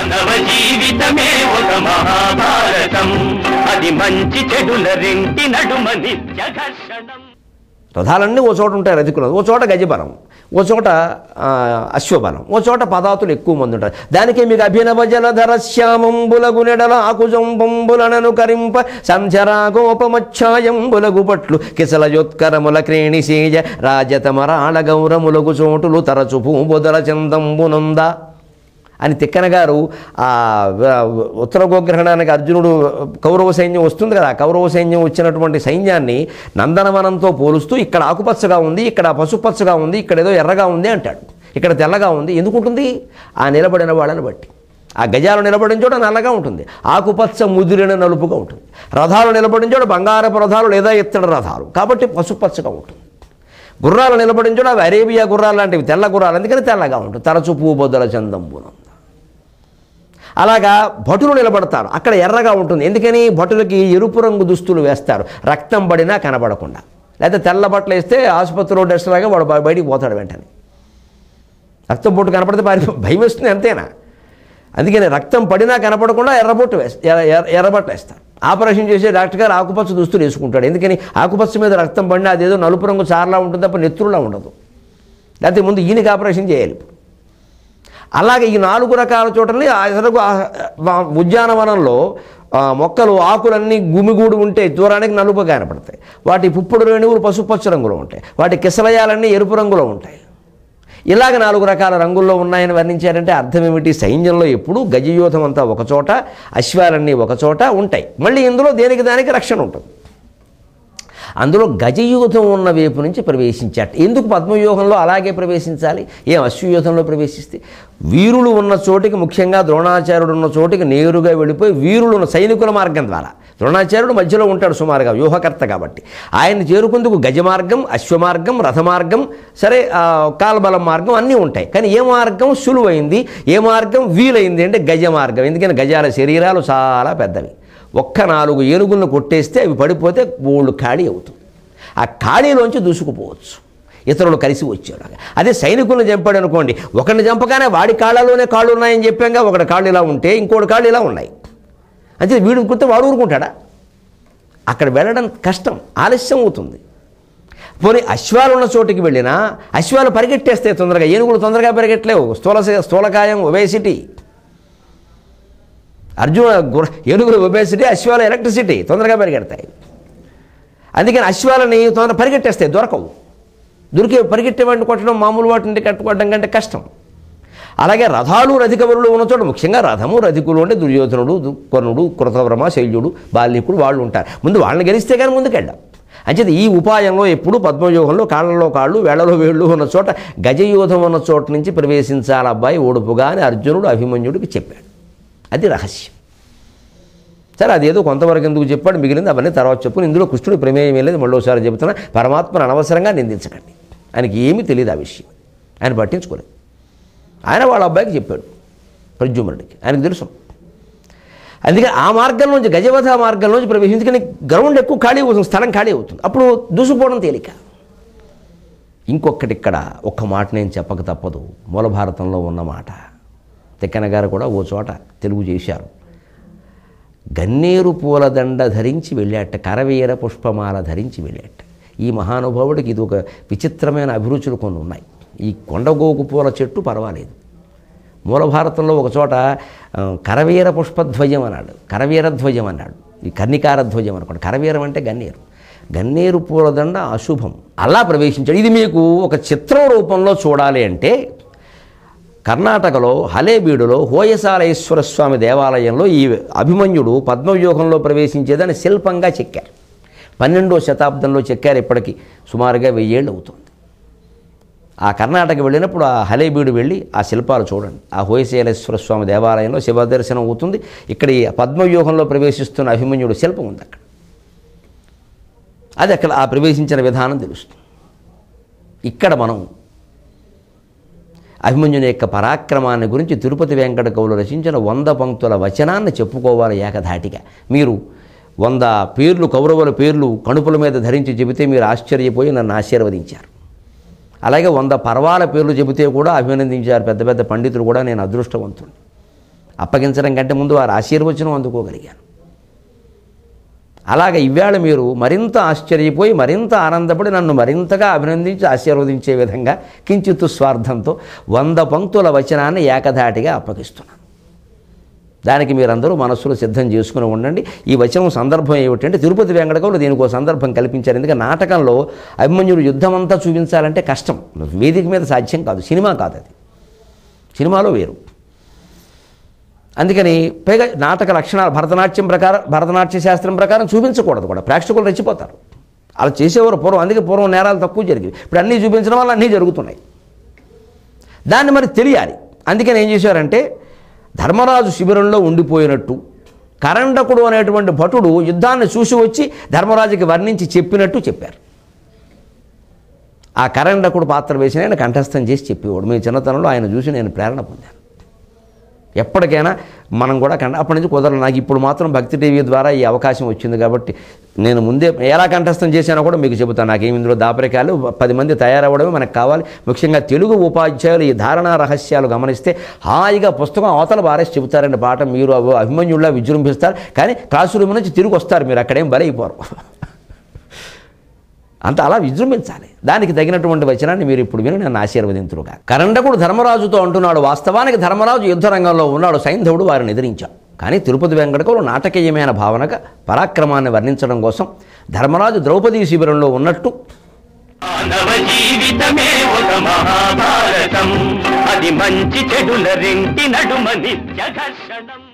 మానవ జీవితమే ఒక మహాభారతం అది మంచి చెడుల రెంటి నడుమ నిత్య ఘర్షణం రథాలన్నీ ఓ చోట ఉంటాయి రథికులు ఓ చోట గజబలం ఓ చోట ఆ, అశ్వబలం ఓ చోట పదాతులు ఎక్కువ మంది ఉంటారు దానికే మీకు అభినవ జలధర శ్యామంబులగు నెడల ఆకుజంబంబులనను కరింప సంచరాగోపమచ్ఛాయంబులగు పట్లు కిసలయోత్కరముల క్రేణిసేజ రాజతమరాళ గౌరములగు చోటులు తరచు పూబొదల చందంబునందా అని తిక్కన గారు ఆ వ- ఉత్తర గోగ్రహణానికి అర్జునుడు కౌరవ సైన్యం వస్తుంది కదా ఆ కౌరవ సైన్యం వచ్చినటువంటి సైన్యాన్ని నందనవనంతో పోలుస్తూ ఇక్కడ ఆకుపచ్చగా ఉంది ఇక్కడ పసుపచ్చగా ఉంది ఇక్కడ ఏదో ఎర్రగా ఉంది అంటాడు ఇక్కడ తెల్లగా ఉంది ఎందుకు ఉంటుంది ఆ నిలబడిన వాళ్ళని బట్టి ఆ గజాలు నిలబడిన చోట నల్లగా ఉంటుంది ఆకుపచ్చ ముదిరిన నలుపుగా ఉంటుంది రథాలు నిలబడిన చోట బంగారపు రథాలు లేదా ఇత్తడి రథాలు కాబట్టి పసుపచ్చగా ఉంటుంది గుర్రాలు నిలబడిన చోట అవి అరేబియా గుర్రాలు లాంటివి తెల్ల గుర్రాలు అందుకని తెల్లగా ఉంటుంది తరచు పూబొద్దల చందంబునం అలాగా భటులు నిలబడతారు అక్కడ ఎర్రగా ఉంటుంది ఎందుకని భటులకి ఎరుపు రంగు దుస్తులు వేస్తారు రక్తం పడినా కనబడకుండా లేకపోతే తెల్ల బట్టలు వేస్తే ఆసుపత్రిలో డస్ట్ లాగా వాడు బయ- బయటికి పోతాడు వెంటనే రక్తం బొట్టు కనపడితే పారి భయం వేస్తుంది అంతేనా అందుకని రక్తం పడినా కనపడకుండా ఎర్రబొట్టు వేస్తా ఎర్ర ఎర్ర- ఎర్రబట్ట వేస్తారు ఆపరేషన్ చేసే డాక్టర్ గారు ఆకుపచ్చ దుస్తులు వేసుకుంటాడు ఎందుకని ఆకుపచ్చ మీద రక్తం పడినా అదేదో నలుపు రంగు చారలా ఉంటుంది తప్ప నెత్తురులా ఉండదు లేకపోతే ముందు ఈయనకి ఆపరేషన్ చేయాలి ఇప్పుడు అలాగే ఈ నాలుగు రకాల చోటని ఆ ఎసరుకు ఆ- ఆ ఉద్యానవనంలో ఆ, మొక్కలు ఆకులన్నీ గుమిగూడు ఉంటే దూరానికి నలుపు కనపడతాయి వాటి పుప్పుడు రేణువులు పసుపచ్చ రంగులో ఉంటాయి వాటి కిసలయాలన్నీ ఎరుపు రంగులో ఉంటాయి ఇలాగ నాలుగు రకాల రంగుల్లో ఉన్నాయని వర్ణించారంటే అర్థం ఏమిటి సైన్యంలో ఎప్పుడు గజయూథం అంతా ఒక చోట అశ్వాలన్నీ ఒక చోట ఉంటాయి మళ్ళీ ఇందులో దేనికి దానికి రక్షణ ఉంటుంది అందులో గజయూథం ఉన్న వైపు నుంచి ప్రవేశించాట ఎందుకు పద్మవ్యూహంలో అలాగే ప్రవేశించాలి ఏం అశ్వయూథంలో ప్రవేశిస్తే వీరులు ఉన్న చోటికి ముఖ్యంగా ద్రోణాచార్యుడు ఉన్న చోటికి నేరుగా వెళ్ళిపోయి వీరులు ఉన్న సైనికుల మార్గం ద్వారా ద్రోణాచార్యుడు మధ్యలో ఉంటాడు సుమారుగా వ్యూహకర్త కాబట్టి ఆయన చేరుకుందుకు గజ మార్గం అశ్వమార్గం రథమార్గం సరే ఆ, కాల్బలం మార్గం అన్నీ ఉంటాయి కానీ ఏ మార్గం సులువైంది ఏ మార్గం వీలైంది అంటే గజ మార్గం ఎందుకని గజాల శరీరాలు చాలా పెద్దవి ఒక్క నాలుగు ఏనుగులను కొట్టేస్తే అవి పడిపోతే బోళ్ళు ఖాళీ అవుతుంది ఆ ఖాళీలోంచి దూసుకుపోవచ్చు ఇతరులు కలిసి వచ్చాడు అదే సైనికులను చంపాడు అనుకోండి ఒకరిని చంపగానే వాడి కాళ్ళలోనే కాళ్ళు ఉన్నాయని చెప్పాక ఒకటి కాళ్ళు ఇలా ఉంటే ఇంకోటి కాళ్ళు ఇలా ఉన్నాయి అంటే వీడు కుడితే వాడు ఊరుకుంటాడా అక్కడ వెళ్ళడం కష్టం ఆలస్యం అవుతుంది పోనీ అశ్వాలు ఉన్న చోటికి వెళ్ళినా అశ్వాలు పరిగెట్టేస్తే తొందరగా ఏనుగులు తొందరగా పరిగెట్టలేవు స్థూల స్థూలకాయం ఒబేసిటీ అర్జున గుర్ర ఏనుగులు ఒబేసిటీ అశ్వాల ఎలక్ట్రిసిటీ తొందరగా పరిగెడతాయి అందుకని అశ్వాలని తొందర పరిగెట్టేస్తాయి దొరకవు దొరికే పరిగెట్టే వాటిని కొట్టడం మామూలు వాటిని కట్టుకోవడం కంటే కష్టం అలాగే రథాలు రధికవరులు ఉన్న చోట ముఖ్యంగా రథము రధికులు అంటే దుర్యోధనుడు దు- కర్ణుడు కృతవ్రమ శైల్యుడు బాల్యకుడు వాళ్ళు ఉంటారు ముందు వాళ్ళని గెలిస్తే కానీ ముందుకెళ్ళాం అంచేది ఈ ఉపాయంలో ఎప్పుడు పద్మవ్యూహంలో కాళ్ళలో కాళ్ళు వేళ్లలో వేళ్ళు ఉన్న చోట గజయూధం ఉన్న చోట నుంచి ప్రవేశించాలి అబ్బాయి ఓడుపుగా అని అర్జునుడు అభిమన్యుడికి చెప్పాడు అది రహస్యం సరే అదేదో కొంతవరకు ఎందుకు చెప్పాడు మిగిలింది అవన్నీ తర్వాత చెప్పుకుని ఇందులో కృష్ణుడి ప్రమేయం ఏం లేదు మళ్ళీసారి చెబుతున్నా పరమాత్మను అనవసరంగా నిందించకండి ఆయనకి ఏమీ తెలియదు ఆ విషయం ఆయన పట్టించుకోలేదు ఆయన వాళ్ళ అబ్బాయికి చెప్పాడు ప్రద్యుమ్నుడికి ఆయనకు తెలుసు అందుకని ఆ మార్గం నుంచి గజవధ మార్గం నుంచి ప్రవేశం ఎందుకని గ్రౌండ్ ఎక్కువ ఖాళీ అవుతుంది స్థలం ఖాళీ అవుతుంది అప్పుడు దూసుకుపోవడం తేలిక ఇంకొకటి ఇక్కడ ఒక్క మాట నేను చెప్పక తప్పదు మూల భారతంలో ఉన్న మాట తిక్కన గారు కూడా ఓ చోట తెలుగు చేశారు గన్నేరు పూలదండ ధరించి వెళ్ళాట కరవీర పుష్పమాల ధరించి వెళ్ళాట ఈ మహానుభావుడికి ఇది ఒక విచిత్రమైన అభిరుచులు కొన్ని ఉన్నాయి ఈ కొండగోగు పూల చెట్టు పర్వాలేదు మూల భారతంలో ఒక చోట ఆ, కరవీర పుష్పధ్వజం అన్నాడు కరవీర ధ్వజం అన్నాడు ఈ కర్ణికార ధ్వజం అనుకోండి కరవీరం అంటే గన్నేరు గన్నేరు పూలదండ అశుభం అలా ప్రవేశించాడు ఇది మీకు ఒక చిత్రం రూపంలో చూడాలి అంటే కర్ణాటకలో హలేబీడులో హోయసాలేశ్వర స్వామి దేవాలయంలో ఈ అభిమన్యుడు పద్మవ్యూహంలో ప్రవేశించేదని శిల్పంగా చెక్కారు పన్నెండో శతాబ్దంలో చెక్కారు ఇప్పటికి సుమారుగా వెయ్యేళ్ళు అవుతుంది ఆ కర్ణాటక వెళ్ళినప్పుడు ఆ హలేబీడు వెళ్ళి ఆ శిల్పాలు చూడండి ఆ హోయశైలేశ్వర స్వామి దేవాలయంలో శివ దర్శనం అవుతుంది ఇక్కడ ఈ పద్మవ్యూహంలో ప్రవేశిస్తున్న అభిమన్యుడు శిల్పం ఉంది అక్కడ అది అక్కడ ఆ ప్రవేశించిన విధానం తెలుస్తుంది ఇక్కడ మనం అభిమన్యుని యొక్క పరాక్రమాన్ని గురించి తిరుపతి వెంకట కవులు రచించిన వంద పంక్తుల వచనాన్ని చెప్పుకోవాలి ఏకధాటిగా మీరు వంద పేర్లు కౌరవుల పేర్లు కణుపుల మీద ధరించి చెబితే మీరు ఆశ్చర్యపోయి నన్ను ఆశీర్వదించారు అలాగే వంద పర్వాల పేర్లు చెబితే కూడా అభినందించారు పెద్ద పెద్ద పండితులు కూడా నేను అదృష్టవంతుడు అప్పగించడం కంటే ముందు వారి ఆశీర్వచనం అందుకోగలిగాను అలాగ ఇవాళ మీరు మరింత ఆశ్చర్యపోయి మరింత ఆనందపడి నన్ను మరింతగా అభినందించి ఆశీర్వదించే విధంగా కించిత్తు స్వార్థంతో వంద పంక్తుల వచనాన్ని ఏకధాటిగా అప్పగిస్తున్నాను దానికి మీరందరూ మనస్సులో సిద్ధం చేసుకుని ఉండండి ఈ వచనం సందర్భం ఏమిటంటే తిరుపతి వెంకటకవులు దీనికి ఒక సందర్భం కల్పించారు ఎందుకంటే నాటకంలో అభిమన్యుడు యుద్ధం అంతా చూపించాలంటే కష్టం వేదిక మీద సాధ్యం కాదు సినిమా కాదు అది సినిమాలో వేరు అందుకని పైగా నాటక లక్షణాలు భరతనాట్యం ప్రకారం భరతనాట్య శాస్త్రం ప్రకారం చూపించకూడదు కూడా ప్రేక్షకులు రెచ్చిపోతారు అలా చేసేవారు పూర్వం అందుకే పూర్వం నేరాలు తక్కువ జరిగేవి ఇప్పుడు అన్నీ చూపించడం వల్ల అన్నీ జరుగుతున్నాయి దాన్ని మరి తెలియాలి అందుకని ఏం చేశారంటే ధర్మరాజు శిబిరంలో ఉండిపోయినట్టు కరండకుడు అనేటువంటి భటుడు యుద్ధాన్ని చూసి వచ్చి ధర్మరాజుకి వర్ణించి చెప్పినట్టు చెప్పారు ఆ కరండకుడు పాత్ర వేసిన ఆయన కంఠస్థం చేసి చెప్పేవాడు మీ చిన్నతనంలో ఆయన చూసి నేను ప్రేరణ పొందాను ఎప్పటికైనా మనం కూడా కంట అప్పటి నుంచి కుదరదు నాకు ఇప్పుడు మాత్రం భక్తి టీవీ ద్వారా ఈ అవకాశం వచ్చింది కాబట్టి నేను ముందే ఎలా కంఠస్థం చేశానో కూడా మీకు చెబుతాను నాకేమి ఇందులో దాపరికాలు పది మంది తయారవ్వడమే మనకు కావాలి ముఖ్యంగా తెలుగు ఉపాధ్యాయులు ఈ ధారణా రహస్యాలు గమనిస్తే హాయిగా పుస్తకం అవతల బారేసి చెబుతారండి పాట మీరు అవి అభిమన్యుల్లా విజృంభిస్తారు కానీ క్లాసు రూమ్ నుంచి తిరిగి వస్తారు మీరు అక్కడేం బలైపోరు అంత అలా విజృంభించాలి దానికి తగినటువంటి వచనాన్ని మీరు ఇప్పుడు విని నన్ను ఆశీర్వదింతురుగా కరండకుడు ధర్మరాజుతో అంటున్నాడు వాస్తవానికి ధర్మరాజు యుద్ధరంగంలో ఉన్నాడు సైంధవుడు వారిని ఎదిరించాడు కానీ తిరుపతి వెంకటకులు నాటకీయమైన భావనగా పరాక్రమాన్ని వర్ణించడం కోసం ధర్మరాజు ద్రౌపదీ శిబిరంలో ఉన్నట్టు మానవ జీవితమే ఒక మహాభారతం అది మంచి చెడుల రెంటి నడుమ నిత్య ఘర్షణం